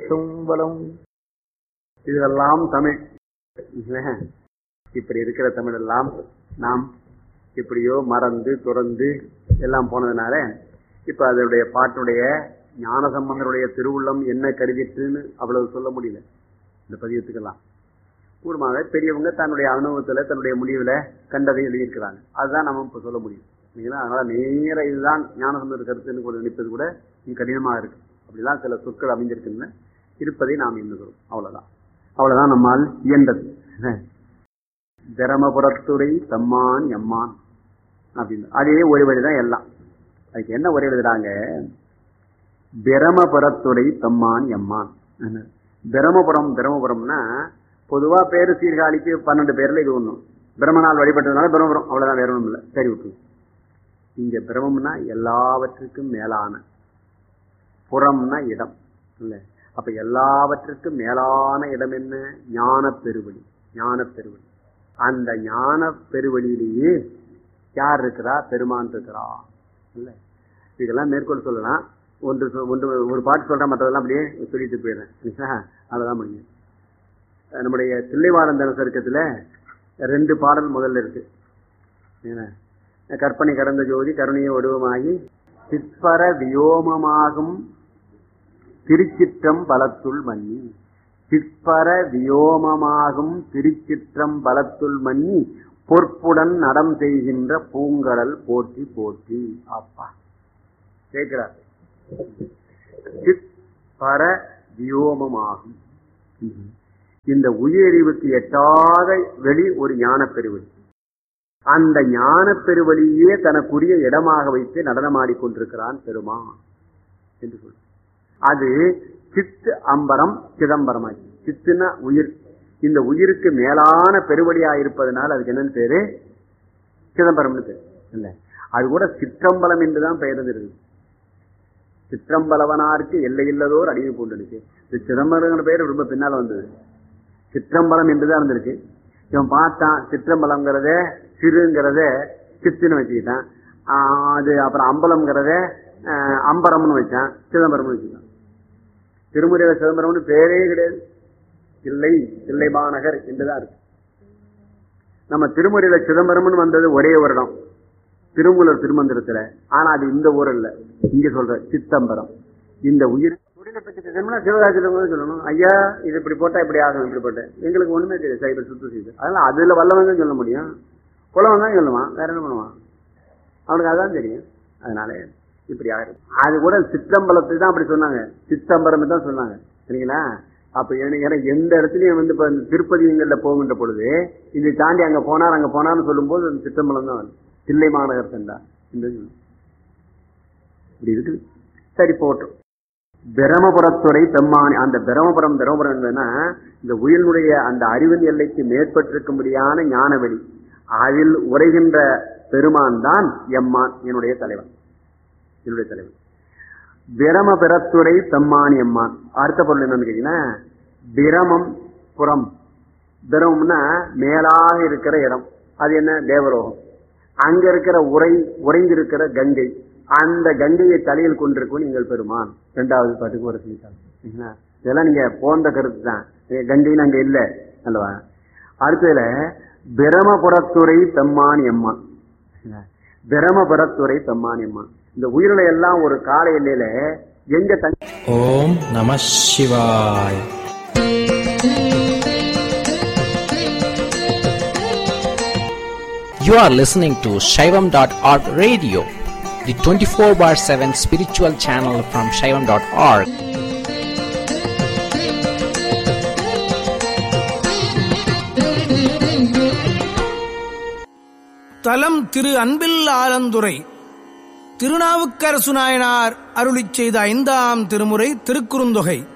தும்பலம் இதெல்லாம் தமிழ் இப்படி இருக்கிற தமிழ் எல்லாம் நாம் எப்படியோ மறந்து துறந்து எல்லாம் போனதுனால இப்ப அதனுடைய பாட்டுடைய ஞான சம்பந்தருடைய திருவுள்ளம் என்ன கருதிட்டுன்னு அவ்வளவு சொல்ல முடியல இந்த பதியத்துக்கெல்லாம் கூடுமாக பெரியவங்க தன்னுடைய அனுபவத்துல தன்னுடைய முடிவுல கண்டதை எழுதியிருக்கிறாங்க அதுதான் நம்ம இப்ப சொல்ல முடியும் இல்லைங்களா அதனால நேர இதுதான் ஞானசம்பந்தர் கருத்துன்னு கூட நினைப்பது கூட கடினமா இருக்கு அப்படிலாம் சில சொற்கள் அமைஞ்சிருக்குன்னு இருப்பதை நாம் எண்ணுகிறோம் அவ்வளவுதான் அவ்வளவுதான் நம்மால் இயன்றது திரமபுரத்துறை தம்மான் எம்மான் அப்படின்னு அதே ஒரு வழிதான் எல்லாம் அதுக்கு என்ன ஒரே எழுதுறாங்க பிரமபுரத்துறை தம்மான் எம்மான் பிரமபுரம் பிரமபுரம்னா பொதுவா பேரு சீர்காழிக்கு பன்னெண்டு பேர்ல இது ஒண்ணும் பிரம்மனால் வழிபட்டதுனால பிரம்மபுரம் அவ்வளவுதான் வேற ஒண்ணும் இல்லை சரி விட்டு இங்க பிரமம்னா எல்லாவற்றுக்கும் மேலான புறம்னா இடம் இல்ல அப்ப எல்லாவற்றுக்கும் மேலான இடம் என்ன ஞான பெருவழி ஞான பெருவழி அந்த ஞான பெருவழியிலேயே யார் இருக்கிறா பெருமான் இருக்கிறா இல்ல இதெல்லாம் மேற்கொள் சொல்லலாம் ஒன்று ஒன்று ஒரு பாட்டு சொல்றேன் மற்றதெல்லாம் அப்படியே சொல்லிட்டு போயிடுறேன் அதுதான் முடியும் நம்முடைய தில்லைவாழந்தன சருக்கத்துல ரெண்டு பாடல் முதல்ல இருக்கு கற்பனை கடந்த ஜோதி கருணைய வடிவமாகி சிற்பர வியோமமாகும் திருச்சிற்றம் பலத்துள் மன்னி சிற்பர வியோமமாகும் திருச்சிற்றம் பலத்துள் மன்னி பொற்புடன் நடம் செய்கின்ற பூங்கடல் போற்றி போற்றி அப்பா கேட்கிறார் சிற்பர வியோமமாகும் இந்த உயிரறிவுக்கு எட்டாத வெளி ஒரு ஞான பெருவழி அந்த ஞான பெருவழியே தனக்குரிய இடமாக வைத்து நடனமாடிக்கொண்டிருக்கிறான் பெருமான் என்று சொல் அது சித்து அம்பரம் சிதம்பரமாகி சித்துனா உயிர் இந்த உயிருக்கு மேலான பெருவழியா இருப்பதனால அதுக்கு என்னன்னு பேரு சிதம்பரம்னு பேரு இல்ல அது கூட சிற்றம்பலம் என்றுதான் பெயர் இருந்தது சிற்றம்பலவனாருக்கு எல்லையில்லதோர் அடிமை பூண்டுச்சு இந்த சிதம்பரம் பெயர் ரொம்ப பின்னால வந்தது சிற்றம்பலம் என்றுதான் இருந்திருக்கு இவன் பார்த்தான் சிற்றம்பலம்ங்கிறத சிறுங்கிறத சித்துன்னு வச்சுக்கிட்டான் அது அப்புறம் அம்பலம்ங்கிறத அம்பரம்னு வச்சான் சிதம்பரம்னு வச்சுக்கிட்டான் திருமுறையில சிதம்பரம்னு பேரே கிடையாது இல்லை இல்லை மாநகர் என்றுதான் இருக்கு நம்ம திருமுறையில சிதம்பரம்னு வந்தது ஒரே வருடம் திருமூலர் திருமந்திரத்துல ஆனா அது இந்த ஊர் இல்ல இங்க சொல்ற சித்தம்பரம் இந்த உயிர் சிவகாசியில சொல்லணும் ஐயா இது இப்படி போட்டா இப்படி ஆகும் இப்படி போட்டேன் எங்களுக்கு ஒண்ணுமே தெரியாது சைபர் சுத்தம் செய்து அதனால அதுல வல்லவங்க சொல்ல முடியும் குலவன் தான் சொல்லுவான் வேற என்ன பண்ணுவான் அவனுக்கு அதான் தெரியும் அதனால இப்படி ஆயிரும் அது கூட சித்தம்பலத்தை தான் அப்படி சொன்னாங்க சித்தம்பரம் தான் சொன்னாங்க சரிங்களா அப்ப ஏன்னா எந்த இடத்துலயும் வந்து இப்ப திருப்பதிங்கள்ல போகின்ற பொழுது இதை தாண்டி அங்க போனார் அங்க போனார்னு சொல்லும் போது அந்த சித்தம்பலம் தான் தில்லை மாநகர் சென்றா இந்த இப்படி இருக்குது சரி போட்டோம் பிரமபுரத்துறை பெம்மானி அந்த பிரமபுரம் பிரமபுரம் என்பதுன்னா இந்த உயிரினுடைய அந்த அறிவின் எல்லைக்கு மேற்பட்டிருக்கும்படியான ஞானவெளி அதில் உரைகின்ற பெருமான் தான் எம்மான் என்னுடைய தலைவன் என்னுடைய தலைவன் பிரமபுரத்துறை பெம்மானி எம்மான் அடுத்த பொருள் என்னன்னு கேட்டீங்கன்னா பிரமம் புறம் பிரமம்னா மேலாக இருக்கிற இடம் அது என்ன தேவரோகம் அங்க இருக்கிற உரை உறைந்திருக்கிற கங்கை அந்த கங்கையை தலையில் கொண்டிருக்கும் நீங்கள் பெருமான் இரண்டாவது பாட்டுக்கு ஒரு சொல்லிட்டாங்க இதெல்லாம் நீங்க போன்ற கருத்து தான் கங்கைன்னு அங்க இல்ல அல்லவா அடுத்ததுல பிரமபுரத்துறை பெம்மான் எம்மான் பிரமபுரத்துறை பெம்மான் எம்மான் இந்த உயிரில எல்லாம் ஒரு கால எல்லையில எங்க தங்க ஓம் நம சிவாய் You are listening to Shaivam.org radio, the 24 bar 7 spiritual channel from Shaivam.org. தலம் திரு அன்பில் ஆலந்துரை திருநாவுக்கரசு நாயனார் அருளிச் செய்த ஐந்தாம் திருமுறை திருக்குறுந்தொகை